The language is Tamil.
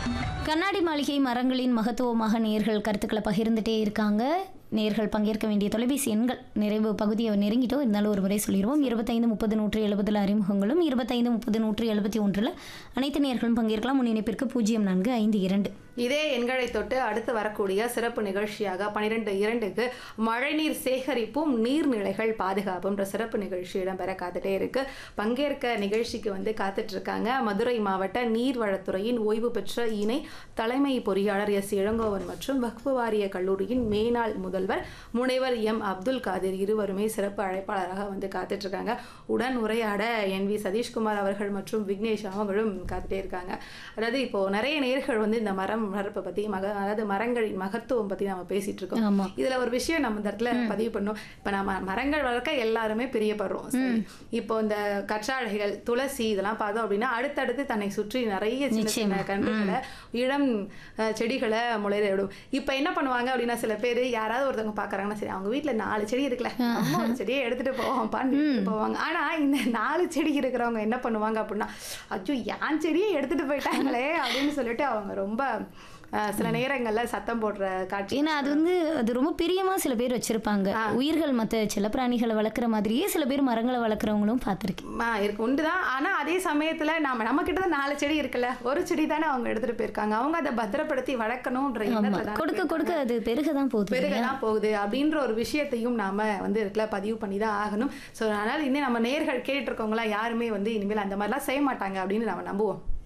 கண்ணாடி மாளிகை மரங்களின் மகத்துவமாக நேர்கள் கருத்துக்களை பகிர்ந்துட்டே இருக்காங்க நேர்கள் பங்கேற்க வேண்டிய தொலைபேசி எண்கள் நிறைவு பகுதியை நெருங்கிட்டோம் இருந்தாலும் ஒரு முறை சொல்லிடுவோம் இருபத்தைந்து முப்பது நூற்றி எழுபதில் அறிமுகங்களும் இருபத்தைந்து முப்பது நூற்றி எழுபத்தி ஒன்றில் அனைத்து நேர்களும் பங்கேற்கலாம் முன்னிணைப்பிற்கு பூஜ்ஜியம் நான்கு ஐந்து இரண்டு இதே எண்களை தொட்டு அடுத்து வரக்கூடிய சிறப்பு நிகழ்ச்சியாக பன்னிரெண்டு இரண்டுக்கு மழைநீர் சேகரிப்பும் நீர்நிலைகள் பாதுகாப்புன்ற சிறப்பு நிகழ்ச்சி இடம்பெற காத்துட்டே இருக்கு பங்கேற்க நிகழ்ச்சிக்கு வந்து காத்துட்டு இருக்காங்க மதுரை மாவட்ட நீர்வளத்துறையின் ஓய்வு பெற்ற இணை தலைமை பொறியாளர் எஸ் இளங்கோவன் மற்றும் வக்ஃபு வாரிய கல்லூரியின் மேனாள் முதல்வர் முனைவர் எம் அப்துல் காதிர் இருவருமே சிறப்பு அழைப்பாளராக வந்து காத்துட்டு இருக்காங்க உடன் உரையாட என் வி சதீஷ்குமார் அவர்கள் மற்றும் விக்னேஷ் அவங்களும் காத்துட்டே இருக்காங்க அதாவது இப்போ நிறைய நேர்கள் வந்து இந்த மரம் வளர்ப்பை பத்தி மக அதாவது மரங்களின் மகத்துவம் பத்தி நம்ம பேசிட்டு இருக்கோம் ஆமா இதுல ஒரு விஷயம் நம்ம இந்த இடத்துல பதிவு பண்ணோம் இப்ப நம்ம மரங்கள் வளர்க்க எல்லாருமே பிரியப்படுறோம் சரி. இப்போ இந்த கற்றாழைகள் துளசி இதெல்லாம் பார்த்தோம் அப்படின்னா அடுத்தடுத்து தன்னை சுற்றி நிறைய சின்ன சின்ன நிச்சயமா. கன்றுகளை இளம் அஹ், செடிகளை முளையிட விடும் இப்ப என்ன பண்ணுவாங்க அப்படின்னா சில பேர் யாராவது ஒருத்தவங்க பாக்குறாங்கன்னா சரி அவங்க வீட்ல நாலு செடி இருக்குல்ல நம்ம ஒரு செடியை எடுத்துட்டு போவோம்ப்பான்னு எடுத்துட்டு போவாங்க ஆனா இந்த நாலு செடி இருக்கிறவங்க என்ன பண்ணுவாங்க அப்படின்னா அச்சோ என் செடியை எடுத்துட்டு போயிட்டாங்களே அப்படின்னு சொல்லிட்டு அவங்க ரொம்ப அஹ், சில நேரங்கள்ல சத்தம் போடுற காட்சி ஏன்னா அது வந்து அது ரொம்ப பிரியமா சில பேர் வச்சிருப்பாங்க உயிர்கள் மற்ற செல்லப்பிராணிகளை வளர்க்குற மாதிரியே சில பேர் மரங்களை வளர்க்குறவங்களும் பார்த்துருக்கேன் ஆ இருக்கு உண்டுதான் ஆனா அதே சமயத்துல நாம நம்ம கிட்ட தான் நாலு செடி இருக்குல்ல ஒரு செடி தானே அவங்க எடுத்துட்டு போயிருக்காங்க அவங்க அதை பத்திரப்படுத்தி வளர்க்கணும்ன்ற ஆமா எண்ணத்துல தானே கொடுக்க கொடுக்க அது பெருக தான் போகுது பெருகதான் போகுது அப்படின்ற ஒரு விஷயத்தையும் நாம வந்து இருக்குல்ல பதிவு பண்ணி தான் ஆகணும் ஸோ அதனால இன்னும் நம்ம நேர்கள் கேட்டுட்டு இருக்கவங்களாம் யாருமே வந்து இனிமேல் அந்த மாதிரிலாம் செய்ய மாட்டாங்க அப்படின்னு நம்ம நம்புவோம்